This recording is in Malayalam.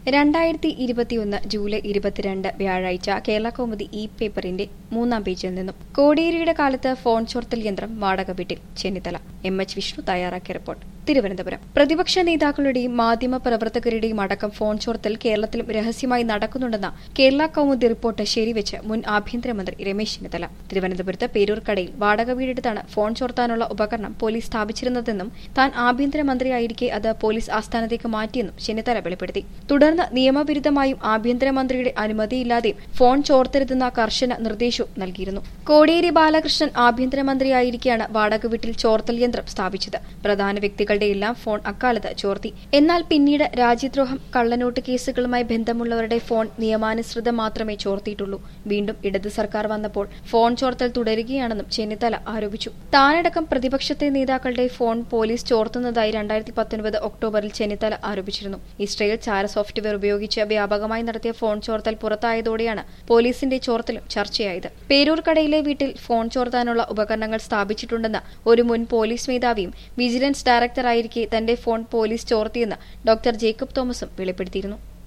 രണ്ടായിരത്തി ഇരുപത്തിയൊന്ന് ജൂലൈ ഇരുപത്തിരണ്ട് വ്യാഴാഴ്ച കേരള കൗമുദി ഇ പേപ്പറിന്റെ മൂന്നാം പേജിൽ നിന്നും കോടിയേരിയുടെ കാലത്ത് ഫോൺ ചോർത്തൽ യന്ത്രം വാടക വീട്ടിൽ ചെന്നിത്തല എം എച്ച് വിഷ്ണു തയ്യാറാക്കിയ റിപ്പോർട്ട് തിരുവനന്തപുരം പ്രതിപക്ഷ നേതാക്കളുടെയും മാധ്യമ പ്രവർത്തകരുടെയും അടക്കം ഫോൺ ചോർത്തൽ കേരളത്തിലും രഹസ്യമായി നടക്കുന്നുണ്ടെന്ന കേരള കൗമുദി റിപ്പോർട്ട് ശരിവെച്ച് മുൻ ആഭ്യന്തരമന്ത്രി രമേശ് ചെന്നിത്തല തിരുവനന്തപുരത്ത് പേരൂർക്കടയിൽ വാടക വീടെടുത്താണ് ഫോൺ ചോർത്താനുള്ള ഉപകരണം പോലീസ് സ്ഥാപിച്ചിരുന്നതെന്നും താൻ ആഭ്യന്തരമന്ത്രിയായിരിക്കെ അത് പോലീസ് ആസ്ഥാനത്തേക്ക് മാറ്റിയെന്നും ചെന്നിത്തല വെളിപ്പെടുത്തി തുടർന്ന് നിയമവിരുദ്ധമായും ആഭ്യന്തരമന്ത്രിയുടെ അനുമതിയില്ലാതെയും ഫോൺ ചോർത്തരുതെന്ന കർശന നിർദ്ദേശവും നൽകിയിരുന്നു കോടിയേരി ബാലകൃഷ്ണൻ ആഭ്യന്തരമന്ത്രിയായിരിക്കെയാണ് വാടക വീട്ടിൽ ചോർത്തൽ യന്ത്രം സ്ഥാപിച്ചത് പ്രധാന വ്യക്തികളുടെയെല്ലാം ഫോൺ അക്കാലത്ത് ചോർത്തി എന്നാൽ പിന്നീട് രാജ്യദ്രോഹം കള്ളനോട്ട് കേസുകളുമായി ബന്ധമുള്ളവരുടെ ഫോൺ നിയമാനുസൃതം മാത്രമേ ചോർത്തിയിട്ടുള്ളൂ വീണ്ടും ഇടത് സർക്കാർ വന്നപ്പോൾ ഫോൺ ചോർത്തൽ തുടരുകയാണെന്നും ചെന്നിത്തല ആരോപിച്ചു താനടക്കം പ്രതിപക്ഷത്തെ നേതാക്കളുടെ ഫോൺ പോലീസ് ചോർത്തുന്നതായി രണ്ടായിരത്തി പത്തൊൻപത് ഒക്ടോബറിൽ ചെന്നിത്തല ആരോപിച്ചിരുന്നു ഇസ്രയേൽ ചാര സോഫ്റ്റ്വെയർ ഉപയോഗിച്ച് വ്യാപകമായി നടത്തിയ ഫോൺ ചോർത്തൽ പുറത്തായതോടെയാണ് പോലീസിന്റെ ചോർത്തലും ചർച്ചയായത് പേരൂർക്കടയിലെ വീട്ടിൽ ഫോൺ ചോർത്താനുള്ള ഉപകരണങ്ങൾ സ്ഥാപിച്ചിട്ടുണ്ടെന്ന് ഒരു മുൻ പോലീസ് മേധാവിയും വിജിലൻസ് ഡയറക്ടറായിരിക്കെ തന്റെ ഫോൺ പോലീസ് ചോർത്തിയെന്ന് ഡോക്ടർ ജേക്കബ് തോമസും വെളിപ്പെടുത്തിയിരുന്നു